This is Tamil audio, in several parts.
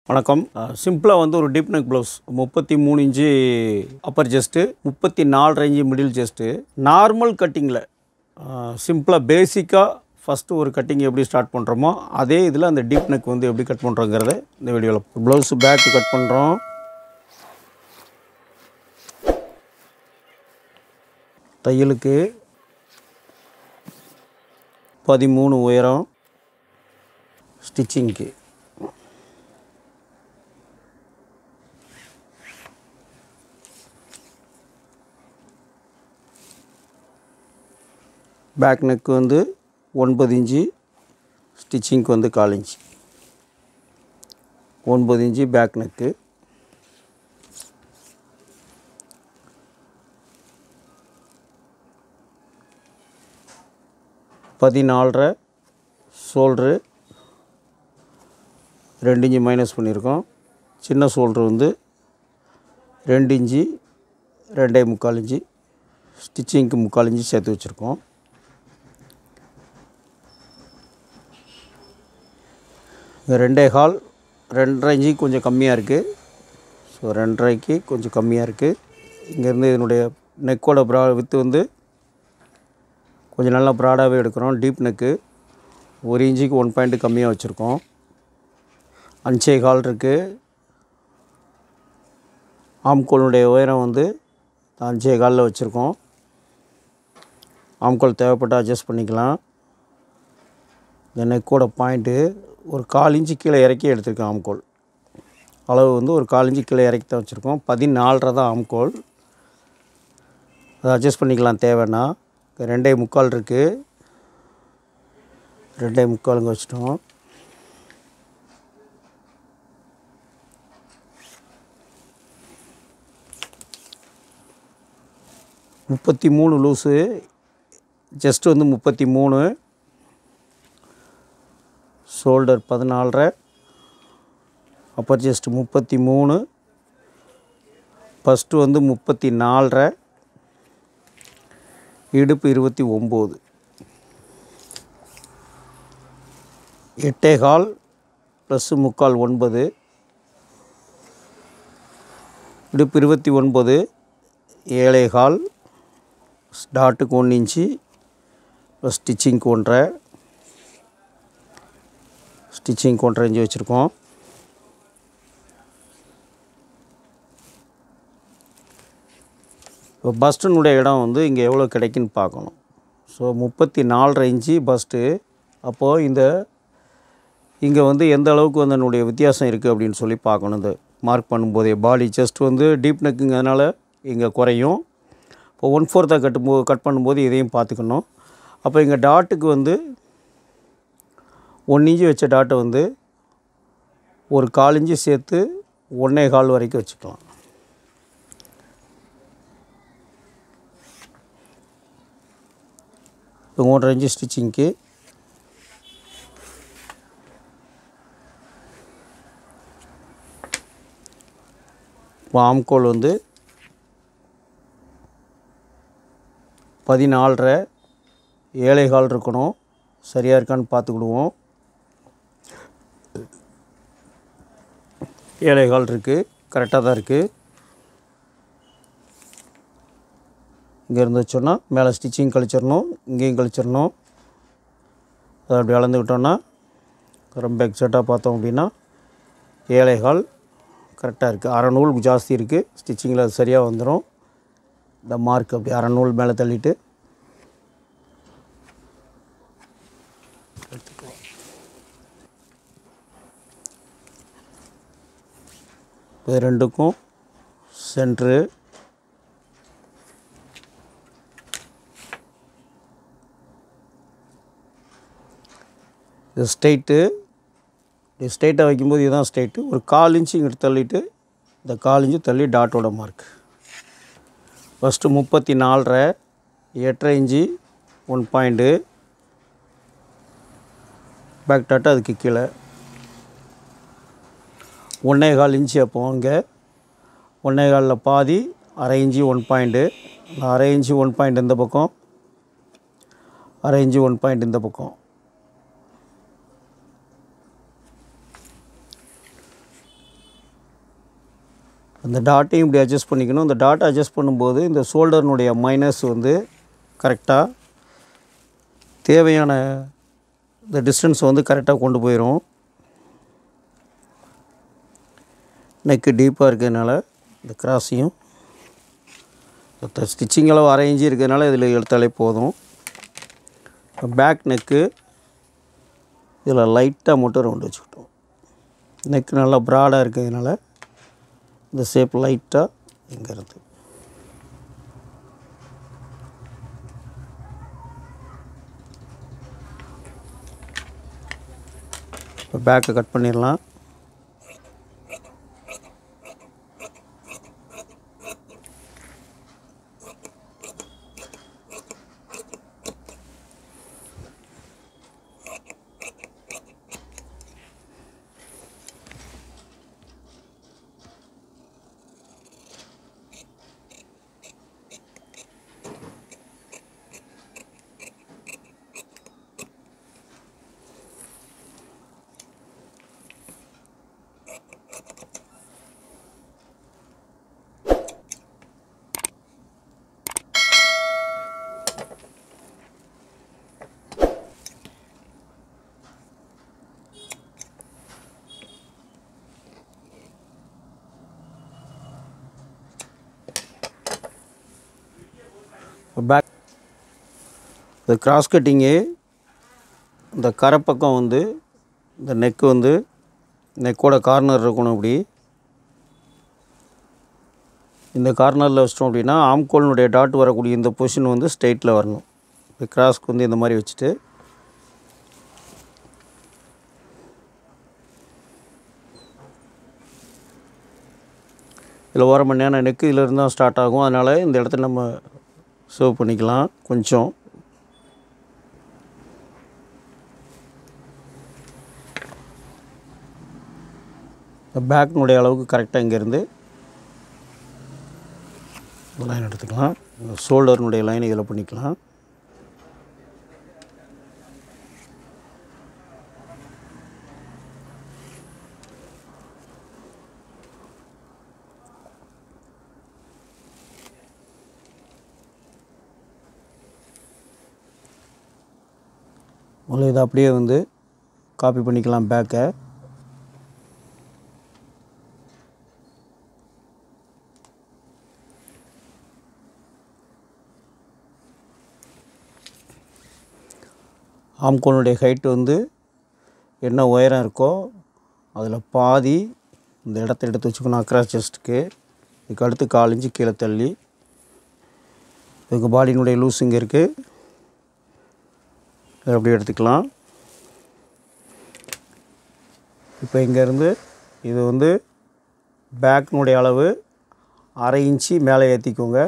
வணக்கம் சிம்பிளாக வந்து ஒரு டீப் நெக் ப்ளவுஸ் முப்பத்தி மூணு இன்ச்சு அப்பர் செஸ்ட்டு முப்பத்தி நாலு இன்ச்சு மிடில் செஸ்ட்டு நார்மல் கட்டிங்கில் சிம்பிளாக பேசிக்காக ஃபஸ்ட்டு ஒரு கட்டிங் எப்படி ஸ்டார்ட் பண்ணுறோமோ அதே இதில் அந்த டீப் நெக் வந்து எப்படி கட் பண்ணுறோங்கிறத இந்த வீடியோவில் ப்ளவுஸ் பேக்கு கட் பண்ணுறோம் தையலுக்கு பதிமூணு உயரம் ஸ்டிச்சிங்க்கு பேக் நெக் வந்து ஒன்பது இன்ச்சு ஸ்டிச்சிங்க்கு வந்து கால் இன்ச்சு ஒன்பது இன்ச்சு பேக் நெக்கு பதினாலரை ஷோல்ட்ரு ரெண்டு இன்ச்சு மைனஸ் பண்ணியிருக்கோம் சின்ன ஷோல்ட்ரு வந்து ரெண்டு இன்ச்சு ரெண்டே முக்கால் இன்ச்சு ஸ்டிச்சிங்க்கு முக்கால் இன்ச்சு சேர்த்து வச்சுருக்கோம் இந்த ரெண்டே கால் ரெண்டரை இன்ச்சு கொஞ்சம் கம்மியாக இருக்குது ஸோ ரெண்டரைக்கு கொஞ்சம் கம்மியாக இருக்குது இங்கேருந்து இதனுடைய நெக்கோட ப்ரா வித்து வந்து கொஞ்சம் நல்லா ப்ராடாகவே எடுக்கிறோம் டீப் நெக்கு ஒரு இன்ச்சுக்கு ஒன் பாயிண்ட்டு கம்மியாக வச்சுருக்கோம் அஞ்சே கால் இருக்குது ஆம்கோலுடைய உயரம் வந்து அஞ்சே காலில் வச்சுருக்கோம் ஆம்கோல் தேவைப்பட்டால் அட்ஜஸ்ட் பண்ணிக்கலாம் இந்த நெக்கோட பாயிண்ட்டு ஒரு கால் இன்ச்சு கீழே இறக்கி எடுத்திருக்கேன் ஆம்கோல் அளவு வந்து ஒரு கால் இன்ச்சு கீழே இறக்கி தான் வச்சுருக்கோம் பதினாலரை தான் ஆம்கோல் அதை அட்ஜஸ்ட் பண்ணிக்கலாம் தேவைன்னா ரெண்டே முக்கால் இருக்குது ரெண்டே முக்காலுங்க வச்சிட்டோம் முப்பத்தி மூணு லூஸு ஜஸ்ட் வந்து முப்பத்தி மூணு ஷோல்டர் பதினாலரை அப்பர் ஜஸ்ட் முப்பத்தி மூணு ஃபஸ்ட்டு வந்து முப்பத்தி நாலரை இடுப்பு இருபத்தி ஒம்பது எட்டே கால் ப்ளஸ்ஸு முக்கால் ஒன்பது இடுப்பு இருபத்தி ஒன்பது ஏழே கால் டாட்டுக்கு ஒன்று இன்ச்சு ப்ளஸ் ஸ்டிச்சிங்க்கு ஒன்றரை ஸ்டிச்சிங் ஒன்றரை இன்ச்சு வச்சுருக்கோம் இப்போ பஸ்ட்டினுடைய இடம் வந்து இங்கே எவ்வளோ கிடைக்குன்னு பார்க்கணும் ஸோ முப்பத்தி நாலரை இன்ச்சு பஸ்ட்டு அப்போது இந்த இங்கே வந்து எந்த அளவுக்கு வந்து என்னுடைய வித்தியாசம் இருக்குது அப்படின்னு சொல்லி பார்க்கணும் இந்த மார்க் பண்ணும்போதே பாடி செஸ்ட் வந்து டீப் நெக்குங்கிறதுனால இங்கே குறையும் இப்போ ஒன் ஃபோர்த்தாக கட்டும்போது கட் பண்ணும்போது இதையும் பார்த்துக்கணும் அப்போ இங்கே டாட்டுக்கு வந்து ஒன் இன்ச்சு வச்ச டாட்டை வந்து ஒரு கால் இன்ச்சு சேர்த்து ஒன்றே கால் வரைக்கும் வச்சுக்கலாம் இப்போ மூன்றரை இன்ச்சு ஸ்டிச்சிங்க்கு ஆம்கோல் வந்து பதினாலரை ஏழை கால் இருக்கணும் சரியாக இருக்கான்னு பார்த்துக்கிடுவோம் ஏழை கால் இருக்குது கரெக்டாக தான் இருக்குது இங்கே இருந்து வச்சோன்னா மேலே ஸ்டிச்சிங் கழிச்சிடணும் இங்கேயும் கழிச்சிடணும் அதை அப்படி அளந்து விட்டோன்னா ரொம்ப எக்ஸாக்டாக பார்த்தோம் அப்படின்னா ஏழை கால் கரெக்டாக இருக்குது அரை நூல் ஜாஸ்தி இருக்குது ஸ்டிச்சிங்கில் அது சரியாக வந்துடும் இந்த மார்க் அப்படி அரை நூல் மேலே தள்ளிட்டு இது ரெண்டுக்கும் சென்ட்ரு இது ஸ்ட்ரெயிட்டு இப்படி ஸ்ட்ரெயிட்டாக வைக்கும்போது இதுதான் ஸ்ட்ரெயிட்டு ஒரு கால் இன்ச்சு இங்கிட்டு தள்ளிட்டு இந்த கால் இன்ச்சு தள்ளி டாட்டோட மார்க் ஃபஸ்ட்டு முப்பத்தி நாலரை எட்டரை inch one point back dot அதுக்கு கீழே ஒன்றே கால் இன்ச்சு அப்போ இங்கே ஒன்றே காலில் பாதி அரை இன்ச்சு ஒன் பாயிண்ட்டு அரை இன்ச்சு ஒன் பாயிண்ட் இந்த பக்கம் அரை இன்ச்சு ஒன் பாயிண்ட் இந்த பக்கம் அந்த டாட்டையும் இப்படி அட்ஜஸ்ட் பண்ணிக்கணும் இந்த டாட் அட்ஜஸ்ட் பண்ணும்போது இந்த ஷோல்டர்னுடைய மைனஸ் வந்து கரெக்டாக தேவையான இந்த டிஸ்டன்ஸ் வந்து கரெக்டாக கொண்டு போயிடும் நெக்கு டீப்பாக இருக்கிறதுனால இந்த கிராஸையும் ஸ்டிச்சிங் அளவு அரை இன்ச்சு இருக்கிறதுனால இதில் எடுத்தாலே போதும் பேக் நெக்கு இதில் லைட்டாக மட்டும் ரவுண்டு வச்சுக்கிட்டோம் நெக்கு நல்லா ப்ராடாக இருக்கிறதுனால இந்த ஷேப் லைட்டாக இங்கே இருந்து இப்போ பேக்கை கட் பண்ணிடலாம் பேக் இந்த கிராஸ் கட்டிங்கு இந்த கரை பக்கம் வந்து இந்த நெக்கு வந்து நெக்கோட கார்னர் இருக்கணும் இப்படி இந்த கார்னரில் வச்சிட்டோம் அப்படின்னா ஆம்கோலினுடைய டாட் வரக்கூடிய இந்த பொசிஷன் வந்து ஸ்ட்ரெயிட்டில் வரணும் இப்போ கிராஸ்க்கு வந்து இந்த மாதிரி வச்சுட்டு இதில் ஓரம் மணி நேரம் நெக்கு இதில் இருந்தால் ஸ்டார்ட் ஆகும் அதனால் இந்த இடத்துல நம்ம சர்வ் பண்ணிக்கலாம் கொஞ்சம் பேக்னுடைய அளவுக்கு கரெக்டாக இங்கேருந்து லைன் எடுத்துக்கலாம் ஷோல்டர்னுடைய லைன் இதில் பண்ணிக்கலாம் முதல்ல இதை அப்படியே வந்து காப்பி பண்ணிக்கலாம் பேக்கை ஆம்கோனுடைய ஹைட்டு வந்து என்ன உயரம் இருக்கோ அதில் பாதி இந்த இடத்த எடுத்து வச்சுக்கணும் அக்ராஸ் செஸ்ட்டுக்கு இதுக்கு அடுத்து கால் இன்ச்சு கீழே தள்ளி இதுக்கு பாடியினுடைய லூஸ் இங்கே இருக்குது இதை அப்படியே எடுத்துக்கலாம் இப்போ இங்கேருந்து இது வந்து பேக்கினுடைய அளவு அரை இன்ச்சு மேலே ஏற்றிக்கோங்க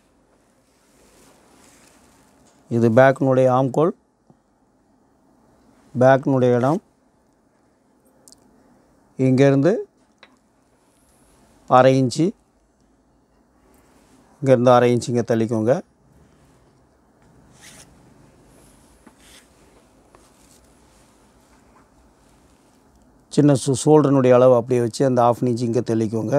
இது பேக்கினுடைய ஆம்கோல் பேக்கினுடைய இடம் இங்கேருந்து அரை இன்ச்சு இங்கேருந்து அரை இன்ச்சு இங்கே தள்ளிக்கோங்க சின்ன சு ஷோல்டர்னுடைய அளவு அப்படியே வச்சு அந்த ஆஃப் இன்ச் இங்கே தெளிக்கோங்க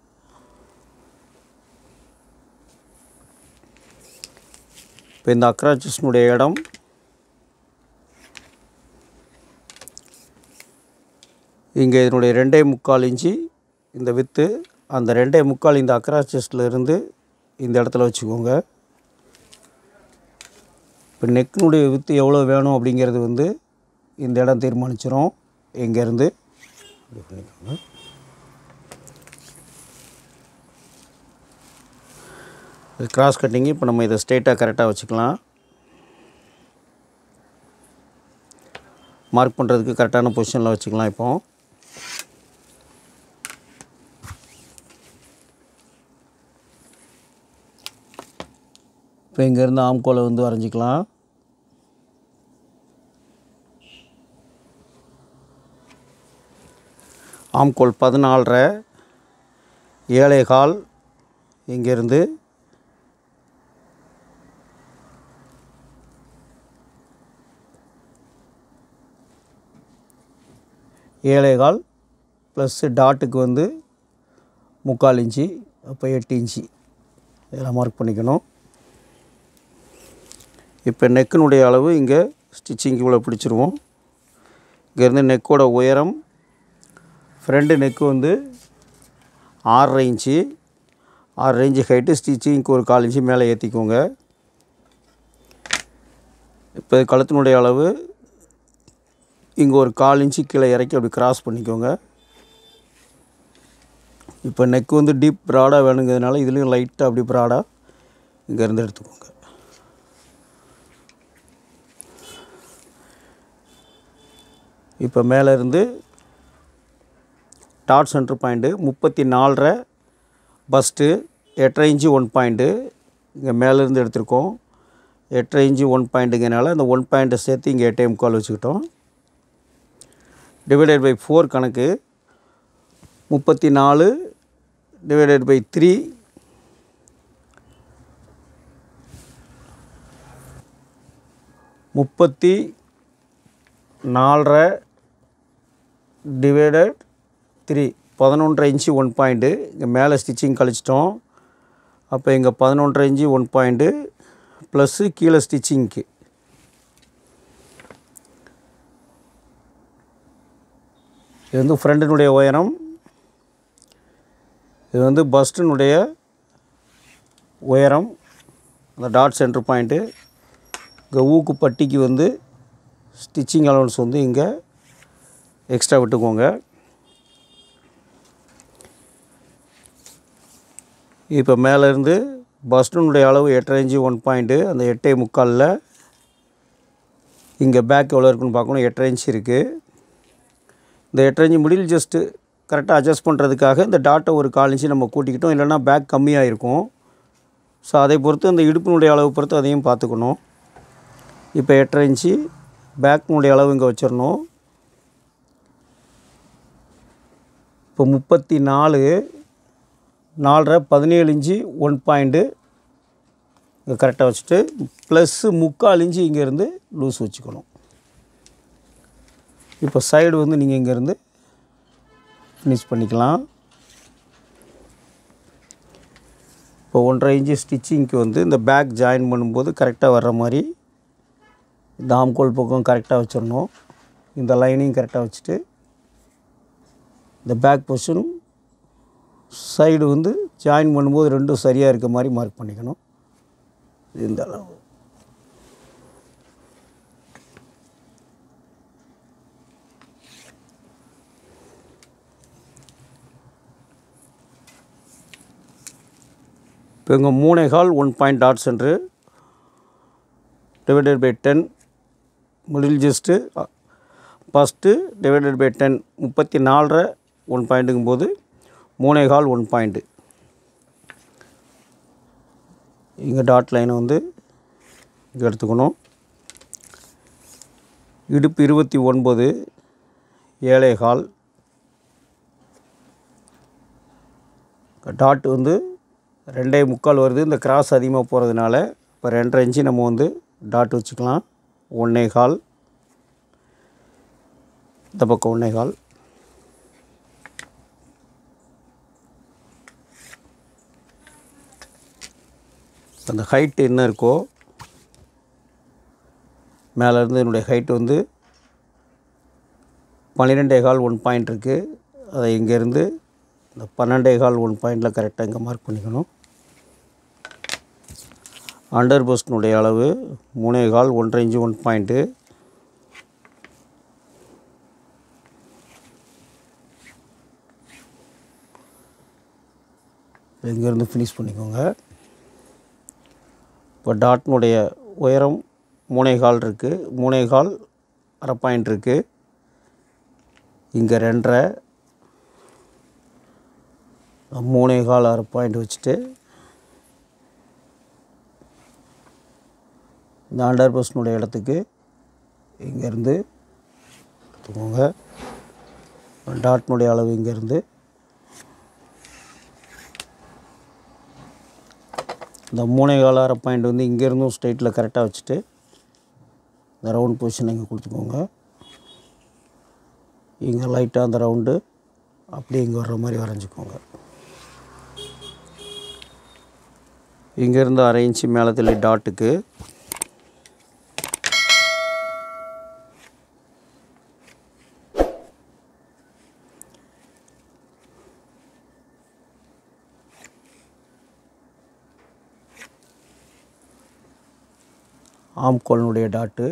இப்போ இந்த அக்ராச்சஸ்னுடைய இடம் இங்கே இதனுடைய ரெண்டே முக்கால் இன்ச்சு இந்த வித்து அந்த ரெண்டே முக்கால் இந்த அக்ராச்சஸ்டில் இருந்து இந்த இடத்துல வச்சுக்கோங்க இப்போ நெக்கினுடைய வித்து எவ்வளோ வேணும் அப்படிங்கிறது வந்து இந்த இடம் தீர்மானிச்சிரும் இங்கேருந்து இப்படி பண்ணிக்கோங்க இது கிராஸ் கட்டிங்கு இப்போ நம்ம இதை ஸ்ட்ரெயிட்டாக கரெக்டாக வச்சுக்கலாம் மார்க் பண்ணுறதுக்கு கரெக்டான பொசிஷனில் வச்சுக்கலாம் இப்போ இப்போ இங்கேருந்து ஆம்கோலை வந்து வரைஞ்சிக்கலாம் ஆம்கோல் பதினாலரை ஏழை கால் இங்கேருந்து ஏழை கால் ப்ளஸ்ஸு டாட்டுக்கு வந்து முக்கால் இன்ச்சு அப்போ எட்டு இன்ச்சு இதெல்லாம் மார்க் பண்ணிக்கணும் இப்போ நெக்கினுடைய அளவு இங்கே ஸ்டிச்சிங் இவ்வளோ பிடிச்சிருவோம் இங்கேருந்து நெக்கோட உயரம் ஃப்ரண்ட் நெக்கு வந்து ஆறரை இன்ச்சு ஆறரை இன்ச்சு ஹைட்டு ஸ்டிச்சிங்க்கு ஒரு கால் இன்ச்சு மேலே ஏற்றிக்கோங்க இப்போ கழுத்தினுடைய அளவு இங்கே ஒரு கால் இன்ச்சு கீழே இறக்கி அப்படி கிராஸ் பண்ணிக்கோங்க இப்போ நெக் வந்து டீப் ப்ராடாக வேணுங்கிறதுனால இதுலேயும் லைட்டாக அப்படி ப்ராடாக இங்கேருந்து எடுத்துக்கோங்க இப்போ மேலே இருந்து டாட் சென்டர் பாயிண்ட்டு முப்பத்தி நாலரை பஸ்ட்டு எட்டரை இன்ச்சு ஒன் பாயிண்ட்டு இங்கே மேலேருந்து எடுத்திருக்கோம் எட்டரை இன்ச்சு ஒன் பாயிண்ட்டுங்கனால அந்த ஒன் பாயிண்ட்டை சேர்த்து இங்கே எட்டே முக்கால் வச்சுக்கிட்டோம் டிவைடட் பை ஃபோர் கணக்கு முப்பத்தி நாலு டிவைடட் பை த்ரீ முப்பத்தி நாலரை டிவைடட் த்ரீ பதினொன்றரை இன்ச்சு ஒன் பாயிண்ட்டு இங்கே மேலே ஸ்டிச்சிங் கழிச்சிட்டோம் அப்போ இங்கே பதினொன்றரை இன்ச்சு ஒன் பாயிண்ட்டு ப்ளஸ்ஸு கீழே ஸ்டிச்சிங்க்கு இது வந்து ஃப்ரண்டினுடைய உயரம் இது வந்து பஸ்டினுடைய உயரம் அந்த டாட் சென்டர் பாயிண்ட்டு இங்கே ஊக்கு பட்டிக்கு வந்து ஸ்டிச்சிங் அலவன்ஸ் வந்து இங்கே எக்ஸ்ட்ரா விட்டுக்கோங்க இப்போ மேலேருந்து பஸ்டனுடைய அளவு எட்டரை இன்ச்சு ஒன் பாயிண்ட்டு அந்த எட்டே முக்காலில் இங்கே பேக் எவ்வளோ இருக்குன்னு பார்க்கணும் எட்டரை இன்ச்சு இருக்குது இந்த எட்டரை இன்ச்சு மிடில் ஜஸ்ட்டு கரெக்டாக அட்ஜஸ்ட் பண்ணுறதுக்காக இந்த டாட்டை ஒரு கால் இன்ச்சு நம்ம கூட்டிக்கிட்டோம் இல்லைன்னா பேக் கம்மியாக இருக்கும் ஸோ அதை பொறுத்து அந்த இடுப்பினுடைய அளவு பொறுத்து அதையும் பார்த்துக்கணும் இப்போ எட்டரை இன்ச்சு பேக்கினுடைய அளவு இங்கே வச்சிடணும் இப்போ முப்பத்தி நாலு நாலரை பதினேழு இன்ச்சு ஒன் பாயிண்ட்டு இங்கே கரெக்டாக வச்சுட்டு ப்ளஸ்ஸு முக்கால் இன்ச்சு இங்கேருந்து லூஸ் வச்சுக்கணும் இப்போ சைடு வந்து நீங்கள் இங்கேருந்து ஃபினிஷ் பண்ணிக்கலாம் இப்போ ஒன்றரை இன்ச்சு ஸ்டிச்சிங்க்கு வந்து இந்த பேக் ஜாயின் பண்ணும்போது கரெக்டாக வர்ற மாதிரி இந்த ஆம்கோல் பக்கம் கரெக்டாக வச்சிடணும் இந்த லைனையும் கரெக்டாக வச்சுட்டு இந்த பேக் பொசிஷன் சைடு வந்து ஜாயின் பண்ணும்போது ரெண்டும் சரியாக இருக்க மாதிரி மார்க் பண்ணிக்கணும் இந்த அளவு இப்போ இங்கே மூணே கால் one point dot centre divided by ten middle just first divided by ten முப்பத்தி நாலரை ஒன் பாயிண்ட்டுங்கும் போது மூணே கால் ஒன் பாயிண்ட்டு இங்கே டாட் லைனை வந்து இங்கே எடுத்துக்கணும் இடுப்பு இருபத்தி ஒன்பது ஏழே கால் டாட் வந்து ரெண்டே முக்கால் வருது இந்த கிராஸ் அதிகமாக போகிறதுனால இப்போ ரெண்டரை இன்ச்சு நம்ம வந்து டாட் வச்சுக்கலாம் ஒன்றே கால் இந்த பக்கம் ஒன்றே கால் அந்த ஹைட் என்ன இருக்கோ மேலேருந்து என்னுடைய ஹைட் வந்து பன்னிரெண்டே கால் ஒன் பாயிண்ட் இருக்குது அதை இங்கேருந்து இந்த பன்னெண்டே கால் ஒன் பாயிண்டில் கரெக்டாக இங்கே மார்க் பண்ணிக்கணும் அண்டர் பஸ்டினுடைய அளவு மூணே கால் ஒன்றரை இன்ச்சு ஒன் பாயிண்ட்டு இங்கேருந்து ஃபினிஷ் பண்ணிக்கோங்க இப்போ டாட்னுடைய உயரம் மூணே கால் இருக்குது மூணே கால் அரை பாயிண்ட் இருக்குது இங்கே ரெண்டரை மூணே கால் அரை பாயிண்ட் வச்சுட்டு இந்த அண்டர் பஸ்னுடைய இடத்துக்கு இங்கேருந்து எடுத்துக்கோங்க டாட்னுடைய அளவு இங்கேருந்து இந்த மூணே கால் அரை பாயிண்ட் வந்து இங்கேருந்தும் ஸ்ட்ரைட்டில் கரெக்டாக வச்சுட்டு இந்த ரவுண்ட் பொசிஷன் இங்கே கொடுத்துக்கோங்க இங்கே லைட்டாக அந்த ரவுண்டு அப்படியே இங்கே வர்ற மாதிரி வரைஞ்சிக்கோங்க இங்கேருந்து அரை இன்ச்சு மேலே தள்ளி டாட்டுக்கு ஆம்கோலினுடைய டாட்டு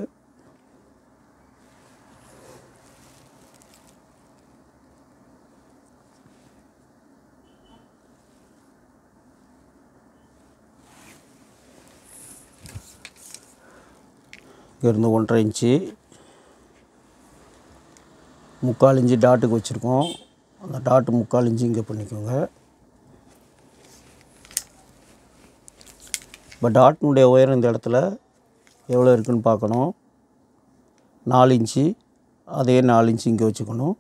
இங்கேருந்து ஒன்றரை இன்ச்சு முக்கால் இன்ச்சு டாட்டுக்கு வச்சுருக்கோம் அந்த டாட்டு முக்கால் இன்ச்சு இங்கே பண்ணிக்கோங்க இப்போ டாட்டினுடைய உயரம் இந்த இடத்துல எவ்வளோ இருக்குன்னு பார்க்கணும் நாலு இன்ச்சு அதே நாலு இன்ச்சு இங்கே வச்சுக்கணும்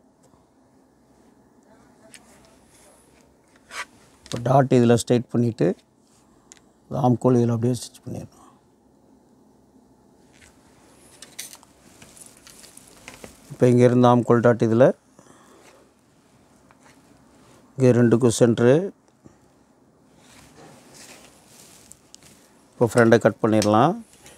இப்போ டாட் இதில் ஸ்ட்ரைட் பண்ணிவிட்டு ஆம்கோல் இதில் அப்படியே ஸ்டிச் பண்ணிடணும் இப்போ இங்கே இருந்து ஆம்கோல் டாட் இதில் இங்கே ரெண்டுக்கும் சென்ட்ரு இப்போ ஃப்ரெண்டை கட் பண்ணிடலாம்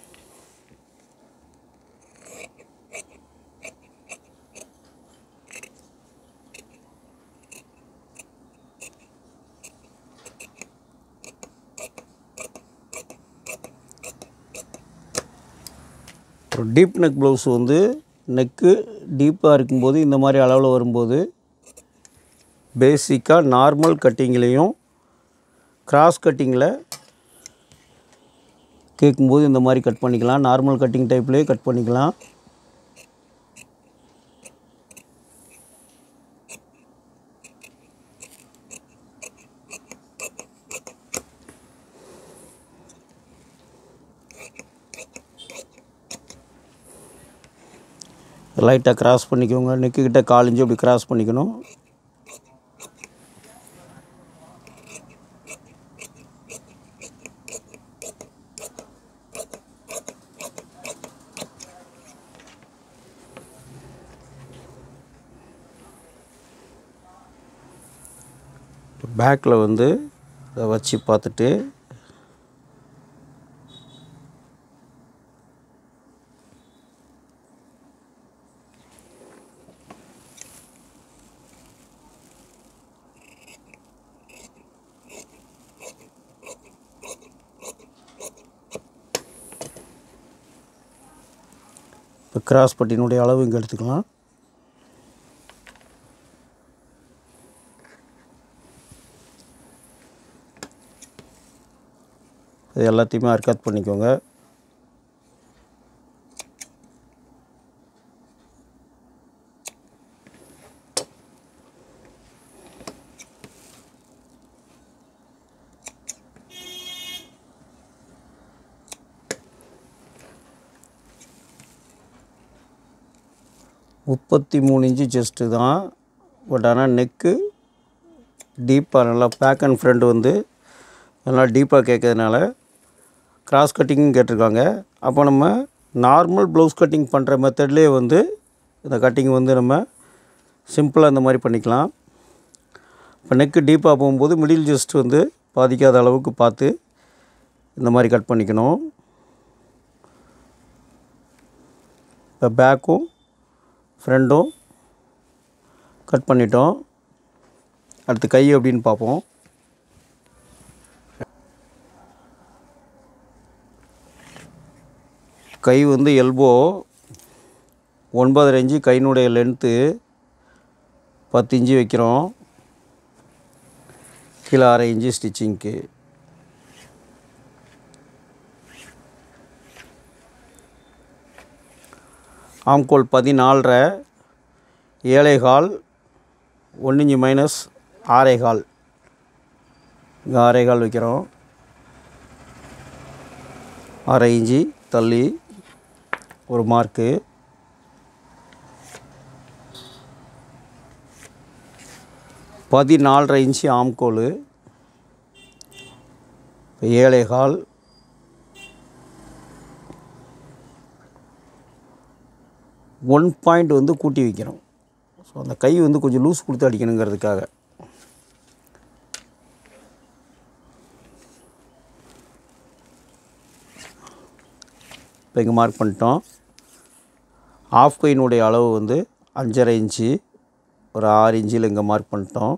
ஒரு டீப் நெக் ப்ளவுஸ் வந்து நெக்கு டீப்பாக இருக்கும்போது இந்த மாதிரி அளவில் வரும்போது பேசிக்காக நார்மல் கட்டிங்லேயும் கிராஸ் கட்டிங்கில் கேட்கும்போது இந்த மாதிரி கட் பண்ணிக்கலாம் நார்மல் கட்டிங் டைப்லேயே கட் பண்ணிக்கலாம் லைட்டாக கிராஸ் பண்ணிக்கோங்க நெக்கு கிட்ட கால் இன்ச்சு அப்படி கிராஸ் பண்ணிக்கணும் பேக்கில் வந்து இதை வச்சு பார்த்துட்டு இப்போ கிராஸ் பட்டியினுடைய அளவு இங்கே எடுத்துக்கலாம் இது எல்லாத்தையுமே அர்க்காத் பண்ணிக்கோங்க முப்பத்தி மூணு இன்ச்சு செஸ்ட்டு தான் பட் ஆனால் நெக்கு டீப்பாக நல்லா பேக் அண்ட் ஃப்ரண்ட் வந்து நல்லா டீப்பாக கேட்கறதுனால கிராஸ் கட்டிங்கும் கேட்டிருக்காங்க அப்போ நம்ம நார்மல் ப்ளவுஸ் கட்டிங் பண்ணுற மெத்தட்லேயே வந்து இந்த கட்டிங் வந்து நம்ம சிம்பிளாக இந்த மாதிரி பண்ணிக்கலாம் இப்போ நெக்கு டீப்பாக போகும்போது மிடில் ஜஸ்ட் வந்து பாதிக்காத அளவுக்கு பார்த்து இந்த மாதிரி கட் பண்ணிக்கணும் இப்போ பேக்கும் ஃப்ரண்டும் கட் பண்ணிட்டோம் அடுத்து கை அப்படின்னு பார்ப்போம் கை வந்து எல்போ ஒன்பதரை இன்ச்சு கையினுடைய லென்த்து பத்து இன்ச்சு வைக்கிறோம் கீழே அரை இன்ச்சு ஸ்டிச்சிங்க்கு ஆம்கோல் பதினாலரை ஏழை கால் ஒன்று இன்ச்சு மைனஸ் ஆறே கால் இங்கே ஆறே கால் வைக்கிறோம் அரை இன்ச்சு தள்ளி ஒரு மார்க்கு பதினாலரை இன்ச்சு ஆம்கோல் ஏழை கால் ஒன் பாயிண்ட் வந்து கூட்டி வைக்கிறோம் ஸோ அந்த கை வந்து கொஞ்சம் லூஸ் கொடுத்து அடிக்கணுங்கிறதுக்காக இப்போ இங்கே மார்க் பண்ணிட்டோம் ஆஃப் கொயினுடைய அளவு வந்து அஞ்சரை இன்ச்சு ஒரு ஆறு இன்ச்சில் இங்கே மார்க் பண்ணிட்டோம்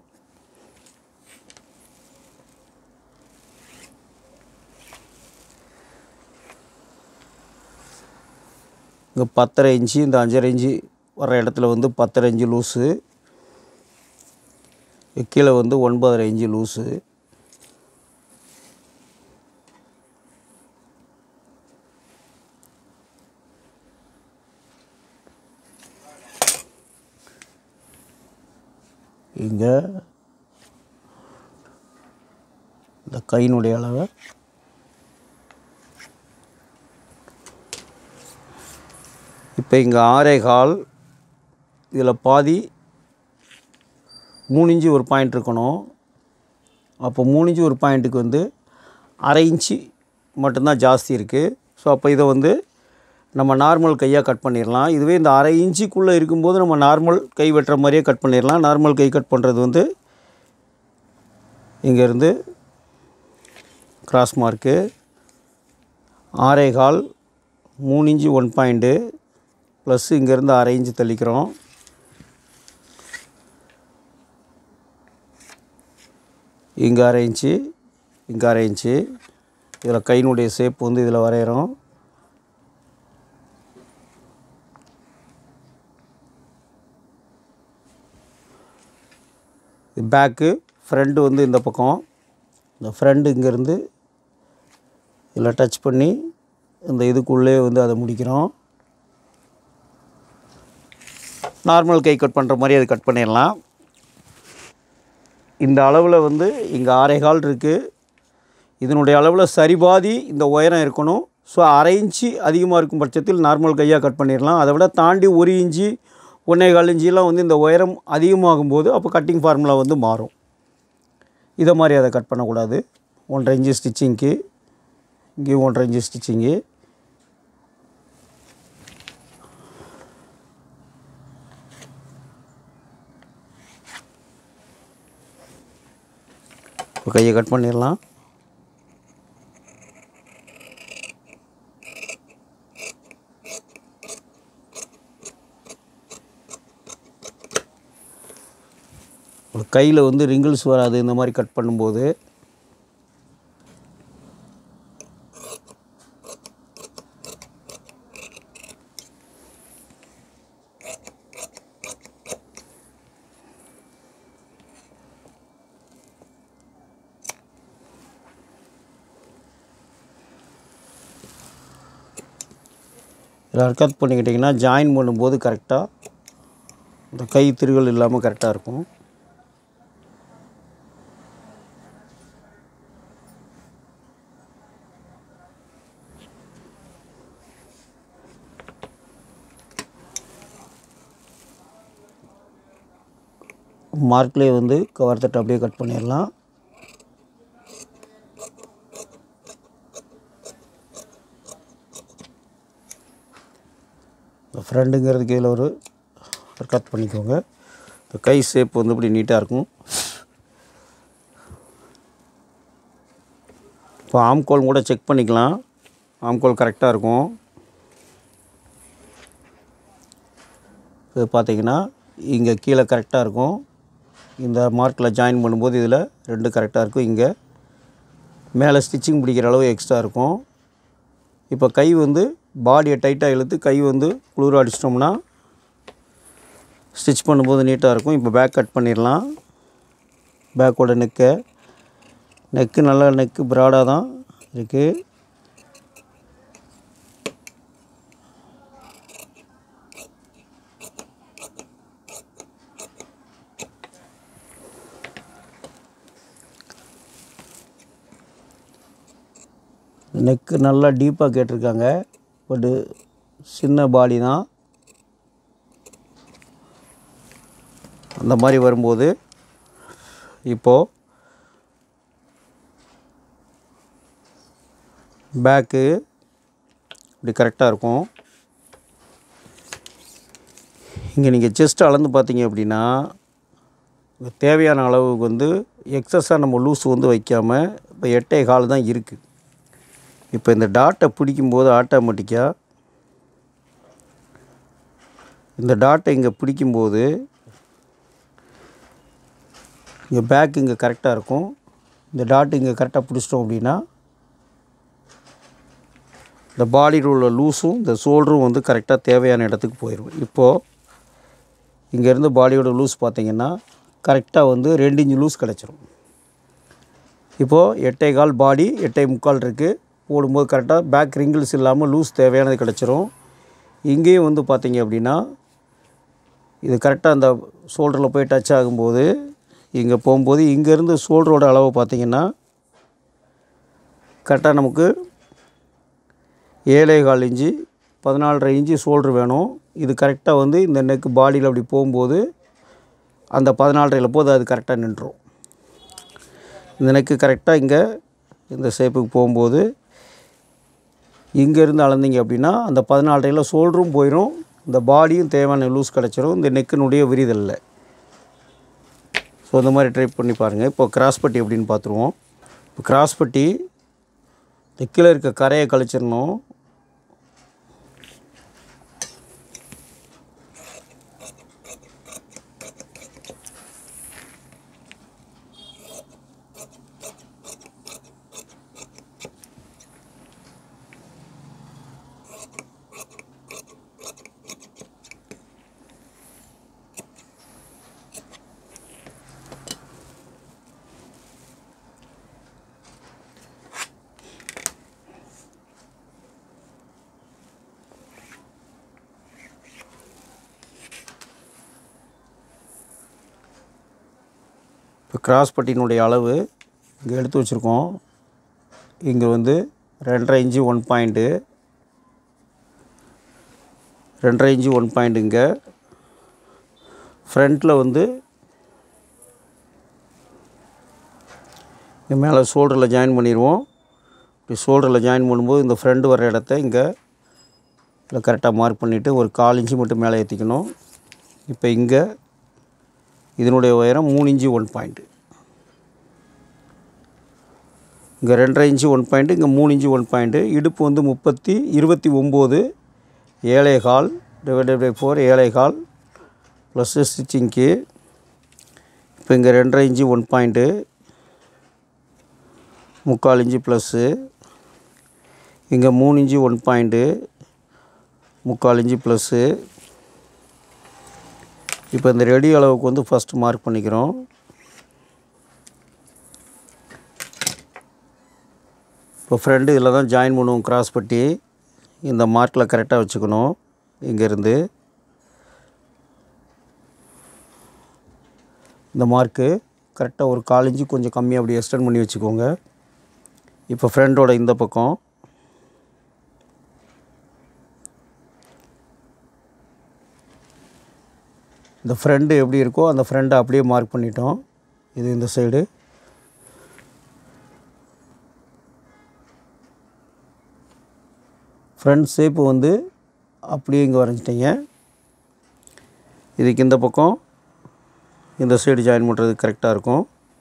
இங்கே பத்தரை இன்ச்சு இந்த அஞ்சரை இன்ச்சு வர இடத்துல வந்து பத்தரை இன்ச்சு லூஸு கீழே வந்து ஒன்பதரை இன்ச்சு லூஸு இங்கே இந்த கையினுடைய அளவை இப்போ இங்கே ஆறே கால் இதில் பாதி மூணு இன்ச்சு ஒரு பாயிண்ட் இருக்கணும் அப்போ மூணு இன்ச்சு ஒரு பாயிண்ட்டுக்கு வந்து அரை இன்ச்சு மட்டும்தான் ஜாஸ்தி இருக்குது ஸோ அப்போ இதை வந்து நம்ம நார்மல் கையாக கட் பண்ணிடலாம் இதுவே இந்த அரை இன்ச்சுக்குள்ளே இருக்கும்போது நம்ம நார்மல் கை வெட்டுற மாதிரியே கட் பண்ணிடலாம் நார்மல் கை கட் பண்ணுறது வந்து இங்கேருந்து கிராஸ் மார்க்கு ஆறே கால் மூணு இன்ச்சு ஒன் பாயிண்ட்டு ப்ளஸ் இங்கேருந்து அரை இன்ச்சு தள்ளிக்கிறோம் இங்கே அரை இன்ச்சு இங்கே அரை இன்ச்சு இதில் கையினுடைய ஷேப் வந்து இதில் வரைகிறோம் பேக்கு ஃப்ரண்ட்டு வந்து இந்த பக்கம் இந்த ஃப்ரண்ட் இங்கேருந்து இதில் டச் பண்ணி இந்த இதுக்குள்ளே வந்து அதை முடிக்கிறோம் நார்மல் கை கட் பண்ணுற மாதிரி அதை கட் பண்ணிடலாம் இந்த அளவில் வந்து இங்கே ஆறே கால் இருக்குது இதனுடைய அளவில் சரிபாதி இந்த உயரம் இருக்கணும் ஸோ அரை இன்ச்சு அதிகமாக இருக்கும் பட்சத்தில் நார்மல் கையாக கட் பண்ணிடலாம் அதை விட தாண்டி ஒரு இன்ச்சு ஒன்றே கால் இன்ச்சிலாம் வந்து இந்த உயரம் அதிகமாகும் போது அப்போ கட்டிங் ஃபார்முலா வந்து மாறும் இதை மாதிரி அதை கட் பண்ணக்கூடாது ஒன்றரை இன்ச்சு ஸ்டிச்சிங்க்கு இங்கேயும் ஒன்றரை இன்ச்சு ஸ்டிச்சிங்கு இப்போ கையை கட் பண்ணிடலாம் ஒரு கையில் வந்து ரிங்கிள்ஸ் வராது இந்த மாதிரி கட் பண்ணும்போது இதில் அர்க்கத் பண்ணிக்கிட்டிங்கன்னா ஜாயின் பண்ணும்போது கரெக்டாக இந்த கை திருகல் இல்லாமல் கரெக்டாக இருக்கும் மார்க்லேயே வந்து கவர் தட்டு அப்படியே கட் பண்ணிடலாம் இந்த ஃப்ரண்ட்டுங்கிறது கீழே ஒரு கட் பண்ணிக்கோங்க இந்த கை ஷேப் வந்து இப்படி நீட்டாக இருக்கும் இப்போ ஆம்கோல் கூட செக் பண்ணிக்கலாம் ஆம்கோல் கரெக்டாக இருக்கும் இது பார்த்தீங்கன்னா இங்கே கீழே கரெக்டாக இருக்கும் இந்த மார்க்கில் ஜாயின் பண்ணும்போது இதில் ரெண்டு கரெக்டாக இருக்கும் இங்கே மேலே ஸ்டிச்சிங் பிடிக்கிற அளவு எக்ஸ்ட்ரா இருக்கும் இப்போ கை வந்து பாடியை டைட்டாக இழுத்து கை வந்து குளிர அடிச்சிட்டோம்னா ஸ்டிச் பண்ணும்போது நீட்டாக இருக்கும் இப்போ பேக் கட் பண்ணிடலாம் பேக்கோட நெக்கை நெக்கு நல்லா நெக்கு ப்ராடாக தான் இருக்குது நெக்கு நல்லா டீப்பாக கேட்டிருக்காங்க பட்டு சின்ன பாடி தான் அந்த மாதிரி வரும்போது இப்போது பேக்கு இப்படி கரெக்டாக இருக்கும் இங்கே நீங்கள் செஸ்ட் அளந்து பார்த்தீங்க அப்படின்னா இங்க தேவையான அளவுக்கு வந்து எக்ஸஸாக நம்ம லூஸ் வந்து வைக்காமல் இப்போ எட்டே கால் தான் இருக்குது இப்போ இந்த டாட்டை பிடிக்கும்போது ஆட்டோமேட்டிக்காக இந்த டாட்டை இங்கே பிடிக்கும்போது இங்கே பேக் இங்கே கரெக்டாக இருக்கும் இந்த டாட் இங்கே கரெக்டாக பிடிச்சிட்டோம் அப்படின்னா இந்த பாடியில் உள்ள லூஸும் இந்த ஷோல்டரும் வந்து கரெக்டாக தேவையான இடத்துக்கு போயிடும் இப்போது இங்கேருந்து பாடியோட லூஸ் பார்த்தீங்கன்னா கரெக்டாக வந்து ரெண்டு இன்ச்சு லூஸ் கிடச்சிரும் இப்போது எட்டே கால் பாடி எட்டே முக்கால் இருக்குது போடும்போது கரெக்டாக பேக் ரிங்கிள்ஸ் இல்லாமல் லூஸ் தேவையானது கிடச்சிரும் இங்கேயும் வந்து பார்த்தீங்க அப்படின்னா இது கரெக்டாக அந்த ஷோல்டரில் போய் டச் ஆகும்போது இங்கே போகும்போது இங்கேருந்து ஷோல்டரோட அளவு பார்த்தீங்கன்னா கரெக்டாக நமக்கு ஏழே கால் இன்ச்சு பதினாலரை இன்ச்சு ஷோல்ட்ரு வேணும் இது கரெக்டாக வந்து இந்த நெக் பாடியில் அப்படி போகும்போது அந்த பதினாலரையில் போது அது கரெக்டாக நின்றுடும் இந்த நெக்கு கரெக்டாக இங்கே இந்த ஷேப்புக்கு போகும்போது இங்கேருந்து அளந்தீங்க அப்படின்னா அந்த பதினாலரையில் ஷோல்டரும் போயிடும் இந்த பாடியும் தேவையான லூஸ் கிடச்சிரும் இந்த நெக்கினுடைய விரிதலில் ஸோ இந்த மாதிரி ட்ரை பண்ணி பாருங்கள் இப்போ கிராஸ் பட்டி எப்படின்னு பார்த்துருவோம் இப்போ கிராஸ் பட்டி இந்த கீழே இருக்க கரையை கழிச்சிடணும் இப்போ கிராஸ் பட்டியினுடைய அளவு இங்கே எடுத்து வச்சுருக்கோம் இங்கே வந்து ரெண்டரை இன்ச்சு ஒன் பாயிண்ட்டு ரெண்டரை இன்ச்சு ஒன் பாயிண்ட் இங்கே ஃப்ரண்ட்டில் வந்து இங்கே மேலே ஷோல்டரில் ஜாயின் பண்ணிடுவோம் இப்படி ஷோல்டரில் ஜாயின் பண்ணும்போது இந்த ஃப்ரண்ட் வர இடத்த இங்கே இல்லை கரெக்டாக மார்க் பண்ணிவிட்டு ஒரு கால் இன்ச்சு மட்டும் மேலே ஏற்றிக்கணும் இப்போ இங்கே இதனுடைய உயரம் மூணு இன்ச்சு ஒன் பாயிண்ட்டு இங்கே ரெண்டரை இன்ச்சு ஒன் பாயிண்ட்டு இங்கே மூணு இன்ச்சு ஒன் பாயிண்ட்டு இடுப்பு வந்து முப்பத்தி இருபத்தி ஒம்பது ஏழே கால் டிவைடட் பை ஃபோர் ஏழே கால் ப்ளஸ்ஸு ஸ்டிச்சிங்க்கு இப்போ இங்கே ரெண்டரை இன்ச்சு ஒன் பாயிண்ட்டு முக்கால் இன்ச்சு ப்ளஸ்ஸு இங்கே மூணு இன்ச்சு ஒன் பாயிண்ட்டு முக்கால் இன்ச்சு ப்ளஸ்ஸு இப்போ இந்த ரெடி அளவுக்கு வந்து ஃபஸ்ட்டு மார்க் பண்ணிக்கிறோம் இப்போ ஃப்ரெண்டு இதில் தான் ஜாயின் பண்ணுவோம் கிராஸ் பட்டி இந்த மார்க்கில் கரெக்டாக வச்சுக்கணும் இங்கேருந்து இந்த மார்க்கு கரெக்டாக ஒரு கால் இன்ச்சு கொஞ்சம் கம்மியாக அப்படி எக்ஸ்டெண்ட் பண்ணி வச்சுக்கோங்க இப்போ ஃப்ரெண்டோட இந்த பக்கம் இந்த ஃப்ரெண்டு எப்படி இருக்கோ அந்த ஃப்ரெண்டை அப்படியே மார்க் பண்ணிட்டோம் இது இந்த சைடு ஃப்ரண்ட் ஷேப்பு வந்து அப்படியே இங்கே வரைஞ்சிட்டீங்க இதுக்கு இந்த பக்கம் இந்த சைடு ஜாயின் பண்ணுறது கரெக்டாக இருக்கும்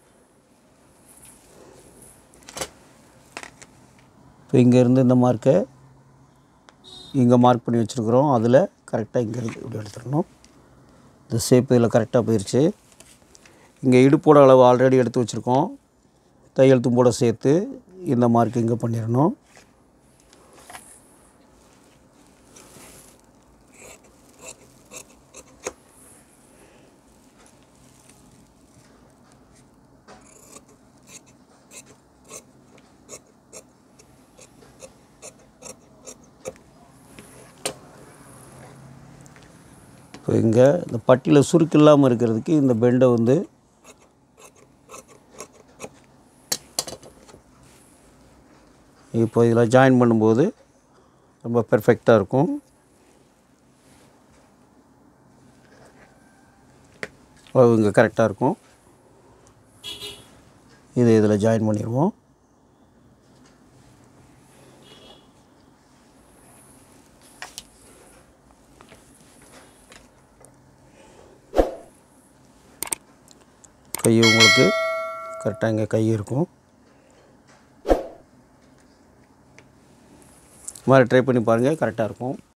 இப்போ இங்கேருந்து இந்த மார்க்கை இங்கே மார்க் பண்ணி வச்சுருக்குறோம் அதில் கரெக்டாக இங்கேருந்து இப்படி எடுத்துடணும் இந்த ஷேப் இதில் கரெக்டாக போயிடுச்சு இங்கே இடுப்போட அளவு ஆல்ரெடி எடுத்து வச்சுருக்கோம் தையல் தும்போட சேர்த்து இந்த மார்க் இங்கே பண்ணிடணும் இப்போ இங்கே இந்த பட்டியில் சுருக்கு இல்லாமல் இருக்கிறதுக்கு இந்த பெண்டை வந்து இப்போ இதில் ஜாயின் பண்ணும்போது ரொம்ப பெர்ஃபெக்டாக இருக்கும் அளவு இங்கே கரெக்டாக இருக்கும் இது இதில் ஜாயின் பண்ணிடுவோம் கை உங்களுக்கு கரெக்டாக இங்கே கை இருக்கும் இது மாதிரி ட்ரை பண்ணி பாருங்கள் கரெக்டாக இருக்கும்